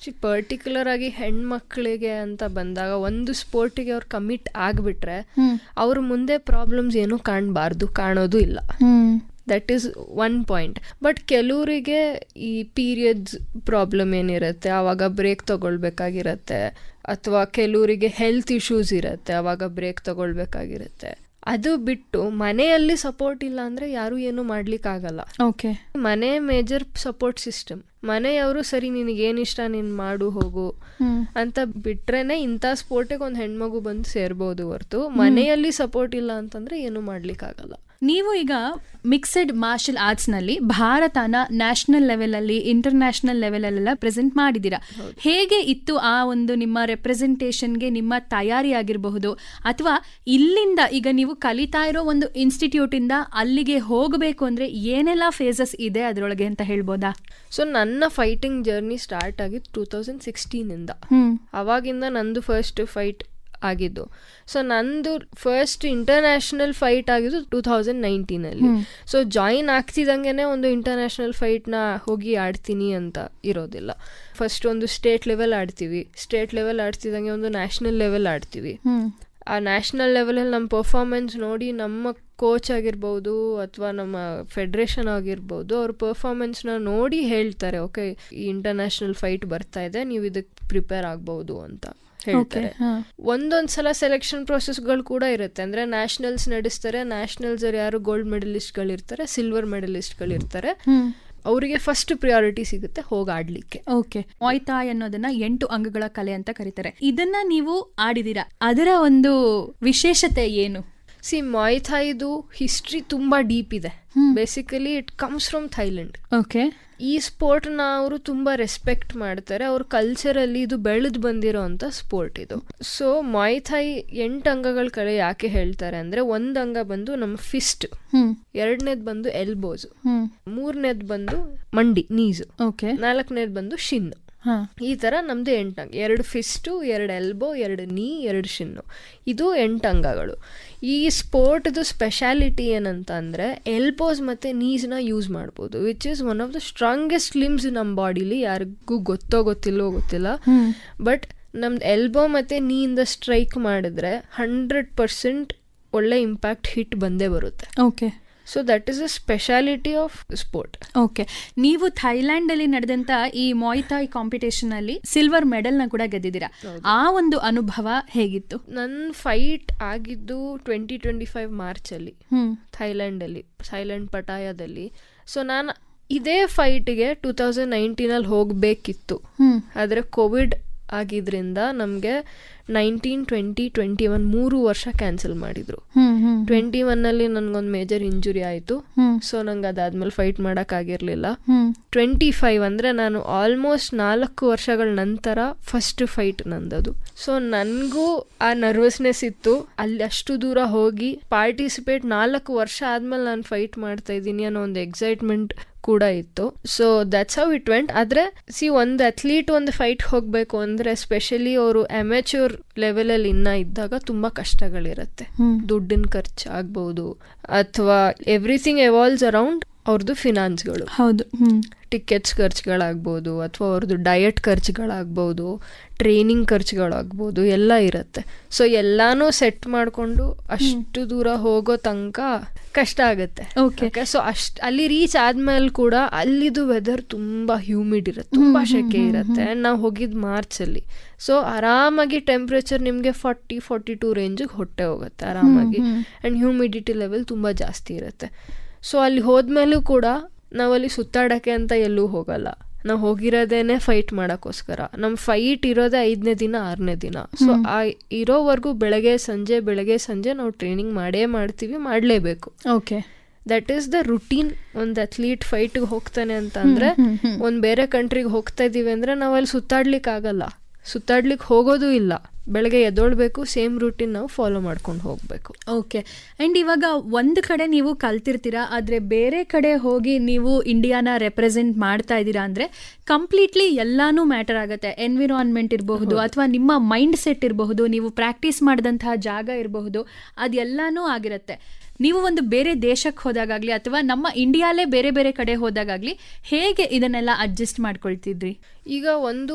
Particular ಆಗಿ ಹೆಣ್ಮಕ್ಳಿಗೆ ಅಂತ ಬಂದಾಗ ಒಂದು ಸ್ಪೋರ್ಟಿಗೆ ಅವ್ರು ಕಮಿಟ್ ಆಗಿಬಿಟ್ರೆ ಹ್ಮ್ ಅವ್ರ ಮುಂದೆ ಪ್ರಾಬ್ಲಮ್ಸ್ ಏನೂ ಕಾಣಬಾರ್ದು ಕಾಣೋದು ಇಲ್ಲ hmm that is one point but ಕೆಲವರಿಗೆ ಈ ಪೀರಿಯಡ್ಸ್ ಪ್ರಾಬ್ಲಮ್ ಏನಿರುತ್ತೆ ಆವಾಗ ಬ್ರೇಕ್ ತಗೊಳ್ಬೇಕಾಗಿರತ್ತೆ ಅಥವಾ ಕೆಲವರಿಗೆ ಹೆಲ್ತ್ ಇಶ್ಯೂಸ್ ಇರುತ್ತೆ ಆವಾಗ ಬ್ರೇಕ್ ತಗೊಳ್ಬೇಕಾಗಿರುತ್ತೆ ಅದು ಬಿಟ್ಟು ಮನೆಯಲ್ಲಿ ಸಪೋರ್ಟ್ ಇಲ್ಲ ಅಂದರೆ ಯಾರೂ ಏನು ಮಾಡ್ಲಿಕ್ಕಾಗಲ್ಲ ಓಕೆ ಮನೆ ಮೇಜರ್ ಸಪೋರ್ಟ್ ಸಿಸ್ಟಮ್ ಮನೆಯವರು ಸರಿ ನಿನಗೇನು ಇಷ್ಟ ನೀನು ಮಾಡು ಹೋಗು ಹ್ಮ್ ಅಂತ ಬಿಟ್ರೇನೆ ಇಂಥ ಸ್ಪೋರ್ಟಿಗೆ ಒಂದು ಹೆಣ್ಮಗು ಬಂದು ಸೇರ್ಬೋದು ಹೊರತು ಮನೆಯಲ್ಲಿ ಸಪೋರ್ಟ್ ಇಲ್ಲ ಅಂತಂದ್ರೆ ಏನು ಮಾಡ್ಲಿಕ್ಕಾಗಲ್ಲ ನೀವು ಈಗ ಮಿಕ್ಸೆಡ್ ಮಾರ್ಷಲ್ ಆರ್ಟ್ಸ್ ನಲ್ಲಿ ಭಾರತನ ನ್ಯಾಷನಲ್ ಲೆವೆಲ್ ಅಲ್ಲಿ ಇಂಟರ್ನ್ಯಾಷನಲ್ ಲೆವೆಲ್ ಅಲ್ಲೆಲ್ಲ ಪ್ರೆಸೆಂಟ್ ಮಾಡಿದ್ದೀರಾ ಹೇಗೆ ಇತ್ತು ಆ ಒಂದು ನಿಮ್ಮ ರೆಪ್ರೆಸೆಂಟೇಷನ್ಗೆ ನಿಮ್ಮ ತಯಾರಿ ಆಗಿರಬಹುದು ಅಥವಾ ಇಲ್ಲಿಂದ ಈಗ ನೀವು ಕಲಿತಾ ಇರೋ ಒಂದು ಇನ್ಸ್ಟಿಟ್ಯೂಟ್ ಇಂದ ಅಲ್ಲಿಗೆ ಹೋಗಬೇಕು ಅಂದ್ರೆ ಏನೆಲ್ಲ ಫೇಸಸ್ ಇದೆ ಅದರೊಳಗೆ ಅಂತ ಹೇಳ್ಬೋದಾ ಸೊ ನನ್ನ ಫೈಟಿಂಗ್ ಜರ್ನಿ ಸ್ಟಾರ್ಟ್ ಆಗಿದ್ದು ಟೂ ತೌಸಂಡ್ ಸಿಕ್ಸ್ಟೀನಿಂದ ಹ್ಮ್ ಅವಾಗಿಂದ ನಂದು ಫಸ್ಟ್ ಫೈಟ್ ಆಗಿದ್ದು ಸೊ ನಂದು ಫಸ್ಟ್ ಇಂಟರ್ನ್ಯಾಷನಲ್ ಫೈಟ್ ಆಗಿದ್ದು ಟೂ ತೌಸಂಡ್ ನೈನ್ಟೀನಲ್ಲಿ ಸೊ ಜಾಯಿನ್ ಆಗ್ತಿದ್ದಂಗೆ ಒಂದು ಇಂಟರ್ನ್ಯಾಷನಲ್ ಫೈಟ್ನ ಹೋಗಿ ಆಡ್ತೀನಿ ಅಂತ ಇರೋದಿಲ್ಲ ಫಸ್ಟ್ ಒಂದು ಸ್ಟೇಟ್ ಲೆವೆಲ್ ಆಡ್ತೀವಿ ಸ್ಟೇಟ್ ಲೆವೆಲ್ ಆಡ್ತಿದ್ದಂಗೆ ಒಂದು ನ್ಯಾಷನಲ್ ಲೆವೆಲ್ ಆಡ್ತೀವಿ ಹ್ಮ್ ಆ ನ್ಯಾಷನಲ್ ಲೆವೆಲಲ್ಲಿ ನಮ್ಮ ಪರ್ಫಾರ್ಮೆನ್ಸ್ ನೋಡಿ ನಮ್ಮ ಕೋಚ್ ಆಗಿರ್ಬೋದು ಅಥವಾ ನಮ್ಮ ಫೆಡ್ರೇಷನ್ ಆಗಿರ್ಬೋದು ಅವ್ರ ಪರ್ಫಾರ್ಮೆನ್ಸ್ನ ನೋಡಿ ಹೇಳ್ತಾರೆ ಓಕೆ ಈ ಇಂಟರ್ನ್ಯಾಷನಲ್ ಫೈಟ್ ಬರ್ತಾ ಇದೆ ನೀವು ಇದಕ್ಕೆ ಪ್ರಿಪೇರ್ ಆಗ್ಬೋದು ಅಂತ ಹೇಳ್ತಾರೆ ಹಾ. ಒಂದೊಂದ್ ಸಲ ಸೆಲೆಕ್ಷನ್ ಗಳು ಕೂಡ ಇರುತ್ತೆ ಅಂದ್ರೆ ನ್ಯಾಷನಲ್ಸ್ ನಡೆಸ್ತಾರೆ ನ್ಯಾಷನಲ್ಸ್ ಯಾರು ಗೋಲ್ಡ್ ಮೆಡಲಿಸ್ಟ್ಗಳಿರ್ತಾರೆ ಸಿಲ್ವರ್ ಮೆಡಲಿಸ್ಟ್ಗಳಿರ್ತಾರೆ ಹ್ಮ್ ಅವರಿಗೆ ಫಸ್ಟ್ ಪ್ರಿಯಾರಿಟಿ ಸಿಗುತ್ತೆ ಹೋಗಿ ಆಡ್ಲಿಕ್ಕೆ ಓಕೆ ಮೊಯ್ತಾಯ್ ಅನ್ನೋದನ್ನ ಎಂಟು ಅಂಗಗಳ ಕಲೆ ಅಂತ ಕರೀತಾರೆ ಇದನ್ನ ನೀವು ಆಡಿದೀರಾ ಅದರ ಒಂದು ವಿಶೇಷತೆ ಏನು ಸಿ ಮಾಯ್ಥಾಯ್ದು ಹಿಸ್ಟ್ರಿ ತುಂಬಾ ಡೀಪ್ ಇದೆ basically it comes from Thailand okay ಈ ಸ್ಪೋರ್ಟ್ನ ಅವರು ತುಂಬಾ ರೆಸ್ಪೆಕ್ಟ್ ಮಾಡ್ತಾರೆ ಅವ್ರ ಕಲ್ಚರಲ್ಲಿ ಇದು ಬೆಳೆದು ಬಂದಿರೋ ಅಂತ ಸ್ಪೋರ್ಟ್ ಇದು ಸೊ ಮಾಯ್ಥಾಯ್ ಎಂಟು ಅಂಗಗಳ ಕಡೆ ಯಾಕೆ ಹೇಳ್ತಾರೆ ಅಂದ್ರೆ ಒಂದ್ ಅಂಗ ಬಂದು ನಮ್ಮ ಫಿಸ್ಟ್ ಹ್ಮ್ ಎರಡನೇದ್ ಬಂದು ಎಲ್ಬೋಸ್ ಹ್ಮ್ ಮೂರನೇದ್ ಬಂದು ಮಂಡಿ ನೀಸು ಓಕೆ ನಾಲ್ಕನೇದ್ ಬಂದು ಶಿನ್ ಹಾ ಈ ತರ ನಮ್ದು ಎಂಟು ಅಂಗ ಎರಡು ಫಿಸ್ಟು ಎರಡು ಎಲ್ಬೋ ಎರಡು ನೀ ಎರಡು ಶಿನ್ನು ಇದು ಎಂಟು ಅಂಗಗಳು ಈ ಸ್ಪೋರ್ಟ್ದು ಸ್ಪೆಷಾಲಿಟಿ ಏನಂತ ಅಂದ್ರೆ ಎಲ್ಬೋಸ್ ಮತ್ತೆ ನೀಸ್ನ ಯೂಸ್ ಮಾಡ್ಬೋದು which is one of the strongest limbs ನಮ್ಮ ಬಾಡಿಲಿ ಯಾರಿಗೂ ಗೊತ್ತೋ ಗೊತ್ತಿಲ್ಲೋ ಗೊತ್ತಿಲ್ಲ ಹ್ಮ್ ಬಟ್ ನಮ್ದು ಎಲ್ಬೋ ಮತ್ತೆ ನೀಯಿಂದ ಸ್ಟ್ರೈಕ್ ಮಾಡಿದ್ರೆ ಹಂಡ್ರೆಡ್ ಪರ್ಸೆಂಟ್ ಒಳ್ಳೆ ಇಂಪ್ಯಾಕ್ಟ್ ಹಿಟ್ ಬಂದೇ ಬರುತ್ತೆ okay so that is a speciality of sport okay ನೀವು ಥೈಲ್ಯಾಂಡ್ ಅಲ್ಲಿ ನಡೆದಂತ ಈ ಮೊಯ್ತಾಯ್ ಕಾಂಪಿಟೇಷನ್ ಅಲ್ಲಿ ಸಿಲ್ವರ್ ಮೆಡಲ್ ನ ಕೂಡ ಗೆದ್ದಿದ್ದೀರಾ ಆ ಒಂದು ಅನುಭವ ಹೇಗಿತ್ತು ನನ್ನ ಫೈಟ್ ಆಗಿದ್ದು ಟ್ವೆಂಟಿ ಟ್ವೆಂಟಿ ಫೈವ್ ಮಾರ್ಚಲ್ಲಿ ಹ್ಮ್ ಥೈಲ್ಯಾಂಡಲ್ಲಿ ಥೈಲ್ಯಾಂಡ್ ಪಟಾಯದಲ್ಲಿ ಸೊ ನಾನು ಇದೇ ಫೈಟ್ಗೆ ಟೂ ತೌಸಂಡ್ ನೈನ್ಟೀನಲ್ಲಿ ಹೋಗಬೇಕಿತ್ತು ಹ್ಮ್ ಆದರೆ ಕೋವಿಡ್ ಆಗಿದ್ರಿಂದ ನಮಗೆ ನೈನ್ಟೀನ್ ಟ್ವೆಂಟಿ ಟ್ವೆಂಟಿ ಒನ್ ಮೂರು ವರ್ಷ ಕ್ಯಾನ್ಸಲ್ ಮಾಡಿದರು ಹ್ಮ್ ಹ್ಮ್ ಟ್ವೆಂಟಿ ಒನ್ನಲ್ಲಿ ನನಗೊಂದು ಮೇಜರ್ ಇಂಜುರಿ ಆಯಿತು ಹ್ಮ್ ಸೊ ನಂಗೆ ಅದಾದ್ಮೇಲೆ ಫೈಟ್ ಮಾಡೋಕ್ಕಾಗಿರಲಿಲ್ಲ ಹ್ಮ್ ಟ್ವೆಂಟಿ ಫೈವ್ ಅಂದರೆ ನಾನು ಆಲ್ಮೋಸ್ಟ್ ನಾಲ್ಕು ವರ್ಷಗಳ ನಂತರ ಫಸ್ಟ್ ಫೈಟ್ ನಂದದು ಸೊ ನನಗೂ ಆ ನರ್ವಸ್ನೆಸ್ ಇತ್ತು ಅಲ್ಲಿ ಅಷ್ಟು ದೂರ ಹೋಗಿ ಪಾರ್ಟಿಸಿಪೇಟ್ ನಾಲ್ಕು ವರ್ಷ ಆದ್ಮೇಲೆ ನಾನು ಫೈಟ್ ಮಾಡ್ತಾ ಇದ್ದೀನಿ ಅನ್ನೋ ಒಂದು ಎಕ್ಸೈಟ್ಮೆಂಟ್ ಕೂಡ ಇತ್ತು so that's how it went ಆದರೆ ಸಿ ಒಂದು ಅಥ್ಲೀಟ್ ಒಂದು ಫೈಟ್ ಹೋಗಬೇಕು ಅಂದರೆ ಸ್ಪೆಷಲಿ ಅವರು ಅಮೆಚೂರ್ ಲೆವೆಲಲ್ಲಿ ಇನ್ನ ಇದ್ದಾಗ ತುಂಬ ಕಷ್ಟಗಳಿರುತ್ತೆ ಹ್ಮ್ ದುಡ್ಡಿನ ಖರ್ಚು ಆಗ್ಬೋದು ಅಥವಾ ಎವ್ರಿಥಿಂಗ್ ಎವಾಲ್ವ್ಸ್ ಅರೌಂಡ್ ಅವ್ರದ್ದು ಫಿನಾನ್ಸ್ಗಳು ಹೌದು ಹ್ಮ್ ಟಿಕೆಟ್ಸ್ ಖರ್ಚುಗಳಾಗ್ಬೋದು ಅಥವಾ ಅವ್ರದ್ದು ಡಯಟ್ ಖರ್ಚುಗಳಾಗ್ಬೋದು ಟ್ರೈನಿಂಗ್ ಖರ್ಚುಗಳಾಗ್ಬೋದು ಎಲ್ಲ ಇರುತ್ತೆ ಸೊ ಎಲ್ಲಾನು ಸೆಟ್ ಮಾಡಿಕೊಂಡು ಅಷ್ಟು ದೂರ ಹೋಗೋ ತನಕ ಕಷ್ಟ ಆಗುತ್ತೆ Okay. ಸೊ ಅಷ್ಟ್ ಅಲ್ಲಿ ರೀಚ್ ಆದ್ಮೇಲೆ ಕೂಡ ಅಲ್ಲಿದು ವೆದರ್ ತುಂಬಾ ಹ್ಯೂಮಿಡ್ ಇರುತ್ತೆ ತುಂಬಾ ಶೆಕೆ ಇರುತ್ತೆ ನಾವು ಹೋಗಿದ್ ಮಾರ್ಚ್ ಅಲ್ಲಿ ಸೊ ಆರಾಮಾಗಿ ಟೆಂಪ್ರೇಚರ್ ನಿಮ್ಗೆ ಫಾರ್ಟಿ ಫಾರ್ಟಿ ಟೂ ರೇಂಜಿಗೆ ಹೊಟ್ಟೆ ಹೋಗುತ್ತೆ ಆರಾಮಾಗಿ ಅಂಡ್ ಹ್ಯೂಮಿಡಿಟಿ ಲೆವೆಲ್ ತುಂಬಾ ಜಾಸ್ತಿ ಇರುತ್ತೆ ಸೊ ಅಲ್ಲಿ ಹೋದ್ಮೇಲೂ ಕೂಡ ನಾವಲ್ಲಿ ಸುತ್ತಾಡಕ್ಕೆ ಅಂತ ಎಲ್ಲೂ ಹೋಗಲ್ಲ ನಾವು ಹೋಗಿರೋದೇನೆ ಫೈಟ್ ಮಾಡೋಕ್ಕೋಸ್ಕರ ನಮ್ಮ ಫೈಟ್ ಇರೋದೇ ಐದನೇ ದಿನ ಆರನೇ ದಿನ ಸೊ ಆ ಇರೋವರೆಗೂ ಬೆಳಗ್ಗೆ ಸಂಜೆ ಬೆಳಗ್ಗೆ ಸಂಜೆ ನಾವು ಟ್ರೈನಿಂಗ್ ಮಾಡೇ ಮಾಡ್ತೀವಿ ಮಾಡಲೇಬೇಕು okay that is the routine ಒಂದು ಅಥ್ಲೀಟ್ ಫೈಟ್ಗೆ ಹೋಗ್ತಾನೆ ಅಂತ ಅಂದ್ರೆ ಒಂದು ಬೇರೆ ಕಂಟ್ರಿಗೆ ಹೋಗ್ತಾ ಇದೀವಿ ಅಂದ್ರೆ ನಾವು ಅಲ್ಲಿ ಸುತ್ತಾಡ್ಲಿಕ್ಕೆ ಆಗಲ್ಲ ಸುತ್ತಾಡ್ಲಿಕ್ಕೆ ಹೋಗೋದು ಇಲ್ಲ ಬೆಳಗ್ಗೆ ಎದ್ದೊಳ್ಬೇಕು ಸೇಮ್ ರೂಟೀನ್ ನಾವು ಫಾಲೋ ಮಾಡ್ಕೊಂಡು ಹೋಗ್ಬೇಕು ಓಕೆ ಅಂಡ್ ಇವಾಗ ಒಂದು ಕಡೆ ನೀವು ಕಲ್ತಿರ್ತೀರಾ ಆದ್ರೆ ಬೇರೆ ಕಡೆ ಹೋಗಿ ನೀವು ಇಂಡಿಯಾನ ರೆಪ್ರೆಸೆಂಟ್ ಮಾಡ್ತಾ ಇದ್ದೀರಾ ಅಂದ್ರೆ ಕಂಪ್ಲೀಟ್ಲಿ ಎಲ್ಲಾನು ಮ್ಯಾಟರ್ ಆಗುತ್ತೆ ಎನ್ವಿರಾನ್ಮೆಂಟ್ ಇರಬಹುದು ಅಥವಾ ನಿಮ್ಮ ಮೈಂಡ್ ಸೆಟ್ ಇರಬಹುದು ನೀವು ಪ್ರಾಕ್ಟೀಸ್ ಮಾಡಿದಂತಹ ಜಾಗ ಇರಬಹುದು ಅದೆಲ್ಲಾನು ಆಗಿರುತ್ತೆ ನೀವು ಒಂದು ಬೇರೆ ದೇಶಕ್ಕೆ ಹೋದಾಗಲಿ ಅಥವಾ ನಮ್ಮ ಇಂಡಿಯಾಲೇ ಬೇರೆ ಬೇರೆ ಕಡೆ ಹೋದಾಗಲಿ ಹೇಗೆ ಇದನ್ನೆಲ್ಲ ಅಡ್ಜಸ್ಟ್ ಮಾಡ್ಕೊಳ್ತಿದ್ರಿ ಈಗ ಒಂದು